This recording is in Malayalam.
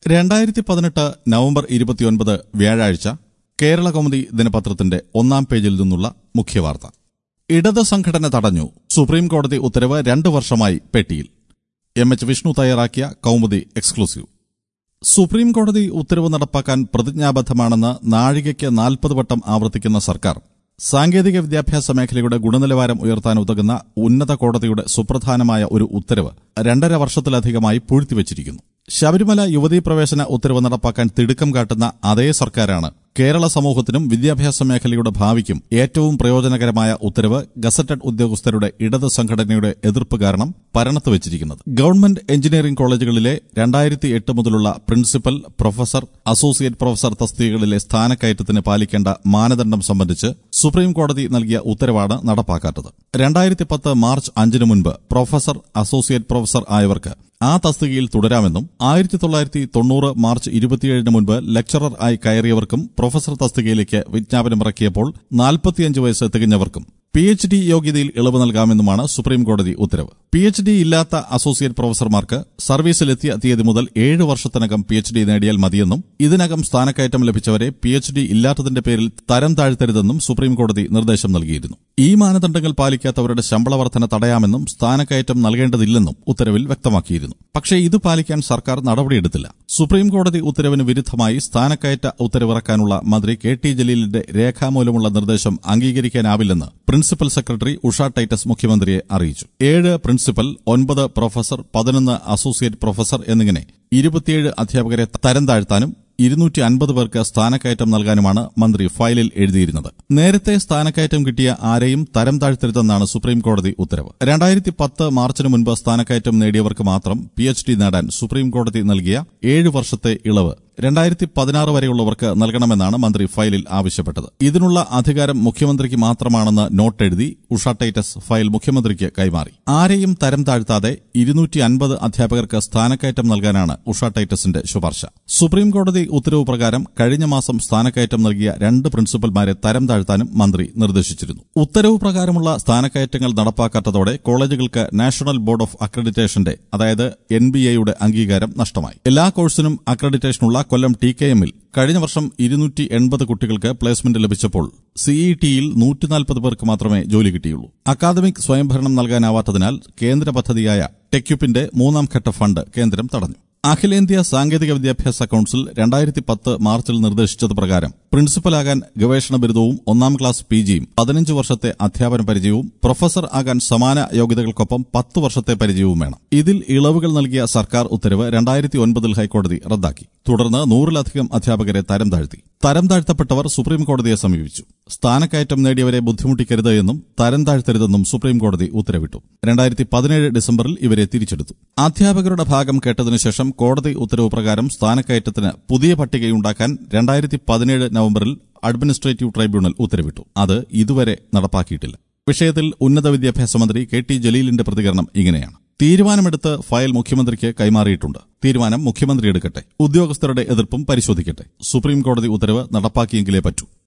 രണ്ടായിരത്തി പതിനെട്ട് നവംബർ ഇരുപത്തിയൊൻപത് വ്യാഴാഴ്ച കേരള കൗമുദി ദിനപത്രത്തിന്റെ ഒന്നാം പേജിൽ നിന്നുള്ള മുഖ്യവാർത്ത ഇടത് സംഘടന തടഞ്ഞു സുപ്രീം കോടതി ഉത്തരവ് രണ്ടു വർഷമായി പെട്ടിയിൽ എം എച്ച് വിഷ്ണു തയ്യാറാക്കിയ കൗമുദി എക്സ്ക്ലൂസീവ് സുപ്രീം കോടതി ഉത്തരവ് നടപ്പാക്കാൻ പ്രതിജ്ഞാബദ്ധമാണെന്ന് നാഴികയ്ക്ക് നാൽപ്പത് വട്ടം ആവർത്തിക്കുന്ന സർക്കാർ സാങ്കേതിക വിദ്യാഭ്യാസ മേഖലയുടെ ഗുണനിലവാരം ഉയർത്താൻ ഉതകുന്ന ഉന്നത കോടതിയുടെ സുപ്രധാനമായ ഒരു ഉത്തരവ് രണ്ടര വർഷത്തിലധികമായി പൂഴ്ത്തിവച്ചിരിക്കുന്നു ശബരിമല യുവതീ പ്രവേശന ഉത്തരവ് നടപ്പാക്കാൻ തിടുക്കം കാട്ടുന്ന അതേ സർക്കാരാണ് കേരള സമൂഹത്തിനും വിദ്യാഭ്യാസ മേഖലയുടെ ഭാവിക്കും ഏറ്റവും പ്രയോജനകരമായ ഉത്തരവ് ഗസറ്റഡ് ഉദ്യോഗസ്ഥരുടെ ഇടത് സംഘടനയുടെ എതിർപ്പ് കാരണം പരണത്ത് വെച്ചിരിക്കുന്നത് ഗവൺമെന്റ് എഞ്ചിനീയറിംഗ് കോളേജുകളിലെ രണ്ടായിരത്തി എട്ട് മുതലുള്ള പ്രിൻസിപ്പൽ പ്രൊഫസർ അസോസിയേറ്റ് പ്രൊഫസർ തസ്തികകളിലെ സ്ഥാനക്കയറ്റത്തിന് പാലിക്കേണ്ട മാനദണ്ഡം സംബന്ധിച്ച് സുപ്രീം കോടതി നൽകിയ ഉത്തരവാണ് നടപ്പാക്കാത്തത് രണ്ടായിരത്തി പത്ത് മാർച്ച് അഞ്ചിന് മുൻപ് പ്രൊഫസർ അസോസിയേറ്റ് പ്രൊഫസർ ആയവർക്ക് ആ തസ്തികയിൽ തുടരാമെന്നും ആയിരത്തി തൊള്ളായിരത്തി തൊണ്ണൂറ് മാർച്ച് ഇരുപത്തിയേഴിന് മുൻപ് ലെക്ചറർ ആയി കയറിയവർക്കും പ്രൊഫസർ തസ്തികയിലേക്ക് വിജ്ഞാപനമിറക്കിയപ്പോൾ നാൽപ്പത്തിയഞ്ച് വയസ്സ് തികഞ്ഞവർക്കും പി എച്ച് ഡി യോഗ്യതയിൽ ഇളവ് നൽകാമെന്നുമാണ് സുപ്രീം കോടതി ഉത്തരവ് പി എച്ച് ഡി ഇല്ലാത്ത അസോസിയേറ്റ് പ്രൊഫസർമാർക്ക് സർവീസിലെത്തിയ തീയതി മുതൽ ഏഴ് വർഷത്തിനകം പി എച്ച് ഡി നേടിയാൽ മതിയെന്നും ഇതിനകം സ്ഥാനക്കയറ്റം ലഭിച്ചവരെ പി എച്ച് ഡി ഇല്ലാത്തതിന്റെ പേരിൽ തരം താഴ്ത്തരുതെന്നും സുപ്രീം കോടതി നിർദ്ദേശം നൽകിയിരുന്നു ഈ മാനദണ്ഡങ്ങൾ പാലിക്കാത്തവരുടെ ശമ്പള വർധന തടയാമെന്നും സ്ഥാനക്കയറ്റം നൽകേണ്ടതില്ലെന്നും ഉത്തരവിൽ വ്യക്തമാക്കിയിരുന്നു പക്ഷേ ഇത് പാലിക്കാൻ സർക്കാർ നടപടിയെടുത്തില്ല സുപ്രീം കോടതി ഉത്തരവിന് വിരുദ്ധമായി സ്ഥാനക്കയറ്റ ഉത്തരവിറക്കാനുള്ള മന്ത്രി കെ ടി ജലീലിന്റെ രേഖാമൂലമുള്ള നിർദ്ദേശം അംഗീകരിക്കാനാവില്ലെന്ന് പ്രിൻസിപ്പൽ സെക്രട്ടറി ഉഷ ടൈറ്റസ് മുഖ്യമന്ത്രിയെ അറിയിച്ചു ഏഴ് പ്രിൻസിപ്പൽ ഒൻപത് പ്രൊഫസർ പതിനൊന്ന് അസോസിയേറ്റ് പ്രൊഫസർ എന്നിങ്ങനെ ഇരുപത്തിയേഴ് അധ്യാപകരെ തരം താഴ്ത്താനും ഇരുന്നൂറ്റി അൻപത് പേർക്ക് സ്ഥാനക്കയറ്റം നൽകാനുമാണ് മന്ത്രി ഫയലിൽ എഴുതിയിരുന്നത് നേരത്തെ സ്ഥാനക്കയറ്റം കിട്ടിയ ആരെയും തരം താഴ്ത്തരുതെന്നാണ് സുപ്രീം കോടതി ഉത്തരവ് രണ്ടായിരത്തി പത്ത് മാർച്ചിന് മുൻപ് സ്ഥാനക്കയറ്റം നേടിയവർക്ക് മാത്രം പി എച്ച് ഡി നേടാൻ സുപ്രീം കോടതി നൽകിയ ഏഴ് വർഷത്തെ ഇളവ് രണ്ടായിരത്തി പതിനാറ് വരെയുള്ളവർക്ക് നൽകണമെന്നാണ് മന്ത്രി ഫയലിൽ ആവശ്യപ്പെട്ടത് ഇതിനുള്ള അധികാരം മുഖ്യമന്ത്രിക്ക് മാത്രമാണെന്ന് നോട്ട് എഴുതി ഉഷ ടൈറ്റസ് ഫയൽ മുഖ്യമന്ത്രിക്ക് കൈമാറി ആരെയും തരം താഴ്ത്താതെ ഇരുന്നൂറ്റി അൻപത് അധ്യാപകർക്ക് സ്ഥാനക്കയറ്റം നൽകാനാണ് ഉഷ ടൈറ്റസിന്റെ ശുപാർശ സുപ്രീം കോടതി ഉത്തരവ് പ്രകാരം കഴിഞ്ഞ മാസം സ്ഥാനക്കയറ്റം നൽകിയ രണ്ട് പ്രിൻസിപ്പൽമാരെ തരം താഴ്ത്താനും മന്ത്രി നിർദ്ദേശിച്ചിരുന്നു ഉത്തരവ് പ്രകാരമുള്ള സ്ഥാനക്കയറ്റങ്ങൾ നടപ്പാക്കാത്തതോടെ കോളേജുകൾക്ക് നാഷണൽ ബോർഡ് ഓഫ് അക്രഡിറ്റേഷന്റെ അതായത് എൻ ബി എയുടെ അംഗീകാരം നഷ്ടമായി എല്ലാ കോഴ്സിനും അക്രഡിറ്റേഷനുള്ള കൊല്ലം ടി കെ എമ്മിൽ കഴിഞ്ഞ വർഷം ഇരുന്നൂറ്റി എൺപത് കുട്ടികൾക്ക് പ്ലേസ്മെന്റ് ലഭിച്ചപ്പോൾ സിഇടിയിൽ നൂറ്റിനാൽപ്പത് പേർക്ക് മാത്രമേ ജോലി കിട്ടിയുള്ളൂ അക്കാദമിക് സ്വയംഭരണം നൽകാനാവാത്തതിനാൽ കേന്ദ്ര പദ്ധതിയായ ടെക്യുപ്പിന്റെ മൂന്നാം ഘട്ട ഫണ്ട് കേന്ദ്രം തടഞ്ഞു അഖിലേന്ത്യാ സാങ്കേതിക വിദ്യാഭ്യാസ കൌൺസിൽ രണ്ടായിരത്തി പത്ത് മാർച്ചിൽ നിർദ്ദേശിച്ചത് പ്രകാരം പ്രിൻസിപ്പലാകാൻ ഗവേഷണ ബിരുദവും ഒന്നാം ക്ലാസ് പിജിയും പതിനഞ്ച് വർഷത്തെ അധ്യാപന പരിചയവും പ്രൊഫസർ ആകാൻ സമാന യോഗ്യതകൾക്കൊപ്പം പത്ത് വർഷത്തെ പരിചയവും വേണം ഇതിൽ ഇളവുകൾ നൽകിയ സർക്കാർ ഉത്തരവ് രണ്ടായിരത്തി ഒൻപതിൽ ഹൈക്കോടതി റദ്ദാക്കി തുടർന്ന് നൂറിലധികം അധ്യാപകരെ തരം താഴ്ത്തി തരം താഴ്ത്തപ്പെട്ടവർ സുപ്രീം കോടതിയെ സമീപിച്ചു സ്ഥാനക്കയറ്റം നേടിയവരെ ബുദ്ധിമുട്ടിക്കരുത് എന്നും തരം താഴ്ത്തരുതെന്നും സുപ്രീം കോടതി ഉത്തരവിട്ടു രണ്ടായിരത്തി പതിനേഴ് ഡിസംബറിൽ ഇവരെ തിരിച്ചെടുത്തു അധ്യാപകരുടെ ഭാഗം കേട്ടതിനുശേഷം കോടതി ഉത്തരവ് പ്രകാരം സ്ഥാനക്കയറ്റത്തിന് പുതിയ പട്ടികയുണ്ടാക്കാൻ രണ്ടായിരത്തി പതിനേഴ് നവംബറിൽ അഡ്മിനിസ്ട്രേറ്റീവ് ട്രൈബ്യൂണൽ ഉത്തരവിട്ടു അത് ഇതുവരെ നടപ്പാക്കിയിട്ടില്ല വിഷയത്തിൽ ഉന്നത വിദ്യാഭ്യാസ മന്ത്രി കെ ടി ജലീലിന്റെ പ്രതികരണം ഇങ്ങനെയാണ് തീരുമാനമെടുത്ത് ഫയൽ മുഖ്യമന്ത്രിക്ക് കൈമാറിയിട്ടുണ്ട് തീരുമാനം മുഖ്യമന്ത്രി എടുക്കട്ടെ ഉദ്യോഗസ്ഥരുടെ എതിർപ്പും പരിശോധിക്കട്ടെ സുപ്രീം കോടതി ഉത്തരവ് നടപ്പാക്കിയെങ്കിലേ പറ്റൂ